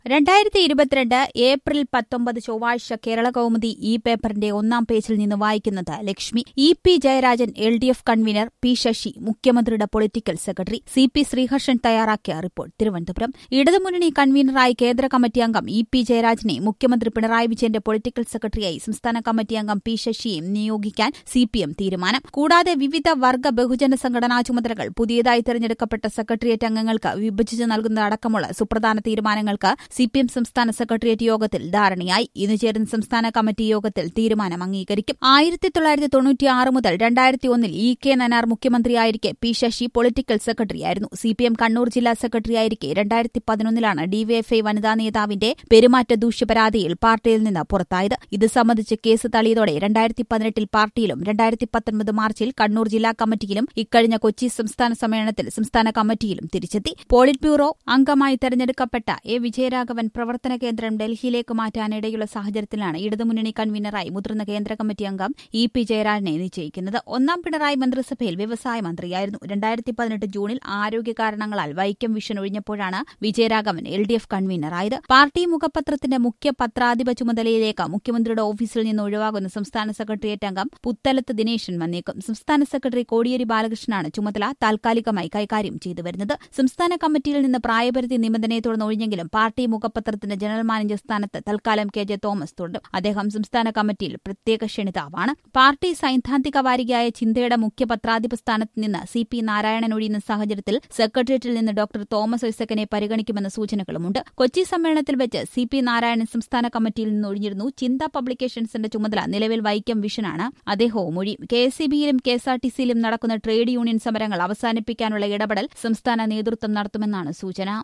രണ്ടായിരത്തി ഇരുപത്തിരണ്ട് ഏപ്രിൽ പത്തൊമ്പത് ചൊവ്വാഴ്ച കേരള കൗമുദി ഈ പേപ്പറിന്റെ ഒന്നാം പേജിൽ നിന്ന് വായിക്കുന്നത് Lakshmi E P Jayarajan L D F convener P Sasi മുഖ്യമന്ത്രിയുടെ political secretary C P Sreeharshan തയ്യാറാക്കിയ റിപ്പോർട്ട് തിരുവനന്തപുരം ഇടതുമുന്നണി കൺവീനറായി കേന്ദ്ര കമ്മിറ്റി അംഗം ഇ പി ജയരാജനെ മുഖ്യമന്ത്രി പിണറായി വിജയന്റെ പൊളിറ്റിക്കൽ സെക്രട്ടറിയായി സംസ്ഥാന കമ്മിറ്റി അംഗം പി ശശിയെയും നിയോഗിക്കാൻ സി പി എം തീരുമാനം കൂടാതെ വിവിധ വർഗ ബഹുജന സംഘടനാ ചുമതലകൾ പുതിയതായി തെരഞ്ഞെടുക്കപ്പെട്ട സെക്രട്ടേറിയറ്റ് അംഗങ്ങൾക്ക് വിഭജിച്ച് നൽകുന്നതടക്കമുള്ള സുപ്രധാന തീരുമാനങ്ങൾക്ക് സി പി എം സംസ്ഥാന സെക്രട്ടേറിയറ്റ് യോഗത്തിൽ ധാരണയായി ഇന്ന് ചേരുന്ന സംസ്ഥാന കമ്മിറ്റി യോഗത്തിൽ തീരുമാനം അംഗീകരിക്കും ആയിരത്തി തൊള്ളായിരത്തി തൊണ്ണൂറ്റിയാറ് മുതൽ രണ്ടായിരത്തി ഒന്നിൽ ഇ കെ നനാർ മുഖ്യമന്ത്രിയായിരിക്കെ പി ശശി പൊളിറ്റിക്കൽ സെക്രട്ടറിയായിരുന്നു സി പി എം കണ്ണൂർ ജില്ലാ സെക്രട്ടറിയായിരിക്കെ രണ്ടായിരത്തി പതിനൊന്നിലാണ് ഡിവൈഎഫ്ഐ വനിതാ നേതാവിന്റെ പെരുമാറ്റ ദൂഷ്യപരാതിയിൽ പാർട്ടിയിൽ നിന്ന് പുറത്തായത് ഇത് സംബന്ധിച്ച് കേസ് തള്ളിയതോടെ രണ്ടായിരത്തി പതിനെട്ടിൽ പാർട്ടിയിലും രണ്ടായിരത്തി പത്തൊൻപത് മാർച്ചിൽ കണ്ണൂർ ജില്ലാ കമ്മിറ്റിയിലും ഇക്കഴിഞ്ഞ കൊച്ചി സംസ്ഥാന സമ്മേളനത്തിൽ സംസ്ഥാന കമ്മിറ്റിയിലും തിരിച്ചെത്തി പോളിറ്റ് ബ്യൂറോ അംഗമായി തെരഞ്ഞെടുക്കപ്പെട്ട എ വിജയരാഘവൻ പ്രവർത്തന കേന്ദ്രം ഡൽഹിയിലേക്ക് മാറ്റാനിടയുള്ള സാഹചര്യത്തിലാണ് ഇടതുമുന്നണി കൺവീനറായി മുതിർന്ന കേന്ദ്ര കമ്മിറ്റി അംഗം ഇ പി ജയരാജനെ നിശ്ചയിക്കുന്നത് ഒന്നാം പിണറായി മന്ത്രിസഭയിൽ വ്യവസായ മന്ത്രിയായിരുന്നു രണ്ടായിരത്തി പതിനെട്ട് ജൂണിൽ ആരോഗ്യ കാരണങ്ങളാൽ വൈക്കം വിഷൻ ഒഴിഞ്ഞപ്പോഴാണ് വിജയരാഘവൻ എൽ ഡി എഫ് കൺവീനറായത് പാർട്ടി മുഖപത്രത്തിന്റെ മുഖ്യ പത്രാധിപ ചുമതലയിലേക്ക് മുഖ്യമന്ത്രിയുടെ ഓഫീസിൽ നിന്ന് ഒഴിവാകുന്ന സംസ്ഥാന സെക്രട്ടേറിയറ്റ് അംഗം പുത്തലത്ത് ദിനേശൻ വന്നേക്കും സംസ്ഥാന സെക്രട്ടറി കോടിയേരി ബാലകൃഷ്ണനാണ് ചുമതല താൽക്കാലികമായി കൈകാര്യം ചെയ്തു വരുന്നത് സംസ്ഥാന കമ്മിറ്റിയിൽ നിന്ന് പ്രായപരിധി നിബന്ധനയെ തുടർന്ന് ഒഴിഞ്ഞെങ്കിലും പാർട്ടി മുഖപത്രത്തിന്റെ ജനറൽ മാനേജർ സ്ഥാനത്ത് തൽക്കാലം കെ ജെ തോമസ് തുടരും അദ്ദേഹം സംസ്ഥാന കമ്മിറ്റിയിൽ പ്രത്യേക ക്ഷണിതാവാണ് പാർട്ടി സൈദ്ധാന്തിക വാരികയായ ചിന്തയുടെ മുഖ്യ പത്രാധിപ സ്ഥാനത്ത് നിന്ന് സി പി നാരായണൻ ഒഴിയുന്ന സാഹചര്യത്തിൽ സെക്രട്ടേറിയറ്റിൽ നിന്ന് ഡോക്ടർ തോമസ് ഐസക്കനെ പരിഗണിക്കുമെന്ന സൂചനകളുമുണ്ട് കൊച്ചി സമ്മേളനത്തിൽ വെച്ച് സി പി നാരായണൻ സംസ്ഥാന കമ്മിറ്റിയിൽ നിന്ന് ഒഴിഞ്ഞിരുന്നു ചിന്ത പബ്ലിക്കേഷൻസിന്റെ ചുമതല നിലവിൽ വൈക്കം വിഷനാണ് അദ്ദേഹവും ഒഴിയും കെ എസ് സി ബിയിലും കെ എസ് ആർ ടി സിയിലും നടക്കുന്ന ട്രേഡ് യൂണിയൻ സമരങ്ങൾ അവസാനിപ്പിക്കാനുള്ള ഇടപെടൽ സംസ്ഥാന നേതൃത്വം നടത്തുമെന്നാണ് സൂചന